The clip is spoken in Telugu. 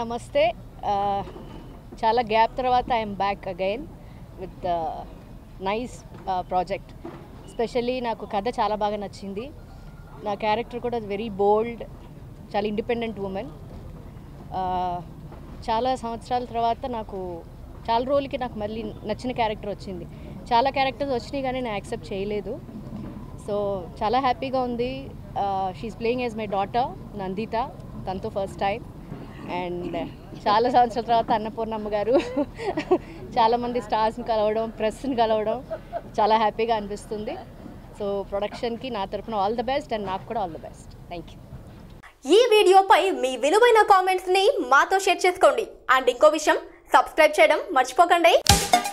నమస్తే ఆ, చాలా గ్యాప్ తర్వాత I'm back again with nice project specially నాకు కథ చాలా బాగా నచ్చింది నా క్యారెక్టర్ కూడా వెరీ బోల్డ్ చాలా ఇండిపెండెంట్ ఉమెన్ చాలా సంవత్సరాల తర్వాత నాకు చాలా రోజులకి నాకు మళ్ళీ నచ్చిన క్యారెక్టర్ వచ్చింది చాలా క్యారెక్టర్స్ వచ్చినాయి కానీ నేను యాక్సెప్ట్ చేయలేదు సో చాలా హ్యాపీగా ఉంది she's playing as my daughter Nanditha తనతో ఫస్ట్ టైం అండ్ చాలా సంవత్సరాల తర్వాత అన్నపూర్ణమ్మ గారు చాలామంది స్టార్స్ని కలవడం ప్రెస్ని కలవడం చాలా హ్యాపీగా అనిపిస్తుంది సో ప్రొడక్షన్కి నా తరపున ఆల్ ద బెస్ట్ అండ్ నాకు కూడా all the best thank you ఈ వీడియోపై మీ విలువైన కామెంట్స్ ని మాతో షేర్ చేసుకోండి అండ్ ఇంకో విషయం సబ్స్క్రైబ్ చేయడం మర్చిపోకండి